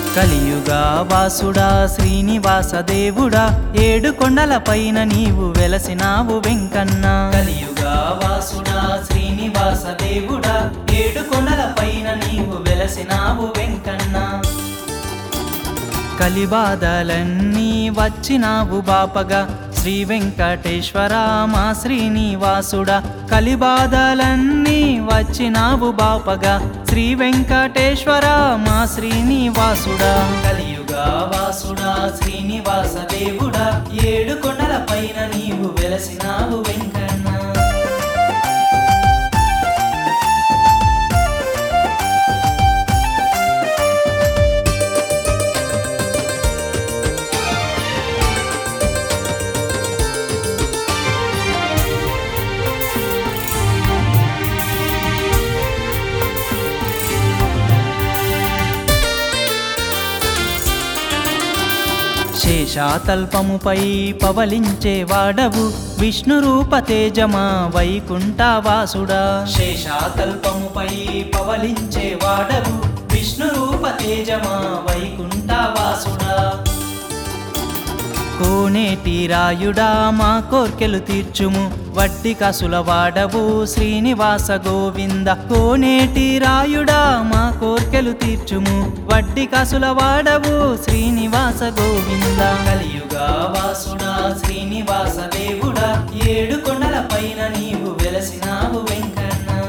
కలియుగా వాసుడా శ్రీనివాస దేవుడా ఏడు కొండల పైన నీవు వెలసినావు వెంకన్న కలియుగా వాసుడా శ్రీనివాస దేవుడా ఏడు కొండల పైన నీవు వెలసినావు వెంకన్న కలిబాధలన్నీ వచ్చినావు బాపగా శ్రీ వెంకటేశ్వర మా శ్రీనివాసుడా కలిబాధలన్నీ వచ్చినావు బాపగా శ్రీ వెంకటేశ్వర మా శ్రీనివాసుడా కలియుగా వాసుడా శ్రీనివాస దేవుడా ఏడు కొండల పైన నీవు వెలసినావు వెంకన్న శేషాతల్పముపై పవలించే వాడవు విష్ణు రూప తేజమా వైకుంఠవాసుడా శేషాతల్పముపై పవలించే వాడవు విష్ణు రూప తేజమా వైకుంఠవాసుడా కోనేటి రాయుడా మా కోర్కెలు తీర్చుము వడ్డి కసుల వాడవు శ్రీనివాస గోవింద కోనేటి రాయుడా మా కోర్కెలు తీర్చుము వడ్డి కసుల వాడవు శ్రీనివాస గోవింద కలియుగా వాసుడా శ్రీనివాస దేవుడా ఏడు కొండల పైన నీవు వెలసినావు వెంకన్న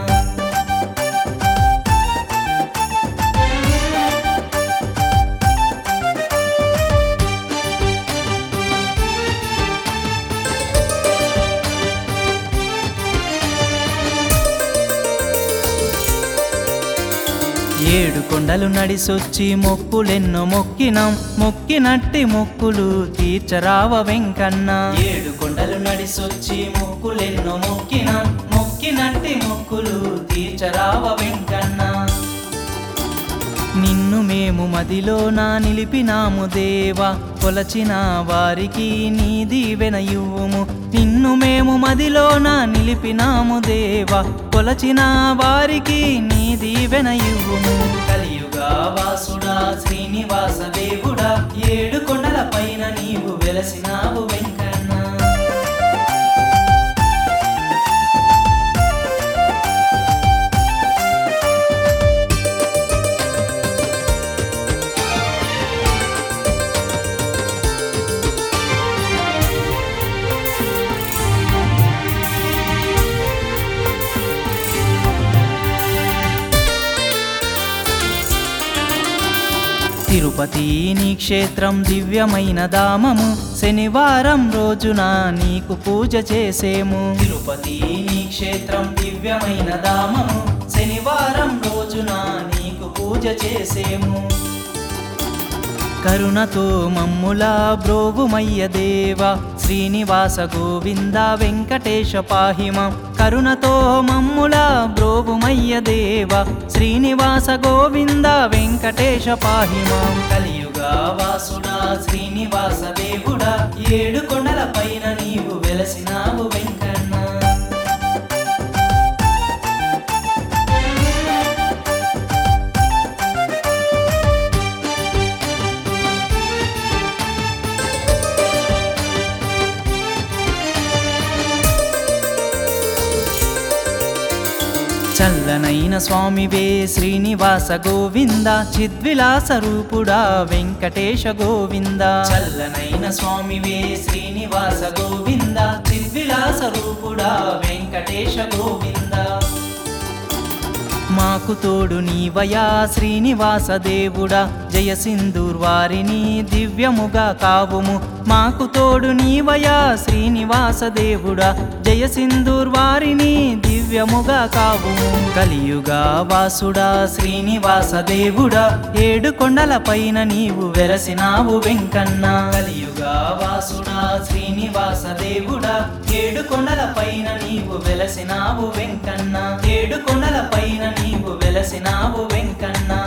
ఏడు కొండలు నడిసొచ్చి మొక్కులెన్నో మొక్కినాం మొక్కినట్టి మొక్కులు తీర్చరావ వెంకన్న ఏడు కొండలు నడిసొచ్చి మొక్కులెన్నో మొక్కినాం మొక్కినట్టి మొక్కులు తీర్చరావ వెంకన్న నిన్ను మేము మదిలోన నిలిపినాము దేవా కొలచిన వారికి నీ దీవెన ఇవ్వుము నిన్ను మేము మదిలోన నిలిపినాము దేవా కొలచిన వారికి నీ దీవెన ఇవ్వుము కలియుగా వాసుడా శ్రీనివాస దేవుడా ఏడు కొండల పైన నీవు వెలసినావు వెంకన్న తిరుపతి నీ క్షేత్రం దివ్యమైన దామము శనివారం రోజున నీకు పూజ చేసేము తిరుపతి నీ క్షేత్రం దివ్యమైన దామము శనివారం రోజున నీకు పూజ చేసేము కరుణతో మమ్ములా బ్రోవుమయ్య దేవ శ్రీనివాస గోవింద వెంకటేశ పాహిమం కరుణతో మమ్ములా బ్రోవుమయ్య దేవ శ్రీనివాస గోవింద వెంకటేశ పాహిమం కలియుగా వాసుడా శ్రీనివాస దేవుడా ఏడు కొండల పైన నీవు వెలసినావు వెంకన్న చల్లనైన స్వామివే శ్రీనివాస గోవింద చిద్విలాస రూపుడా వెంకటేశ గోవింద చల్లనైన స్వామివే శ్రీనివాస గోవింద చిద్విలాస రూపుడా వెంకటేశ గోవింద మాకు తోడు నీవయా శ్రీనివాస దేవుడా జయ సింధూర్ వారిని దివ్యముగా కావుము మాకు తోడు నీవయా శ్రీనివాస దేవుడా జయ సింధూర్ వారిని దివ్యముగా కావుము కలియుగా వాసుడా శ్రీనివాస దేవుడా ఏడు కొండల పైన నీవు వెరసినావు వెంకన్న కలియుగా వాసుడా శ్రీనివాస దేవుడా ఏడు కొండల పైన నీవు వెలసినావు వెంకన్న ఏడు కొండల పైన నీవు వెలసినావు వెంకన్న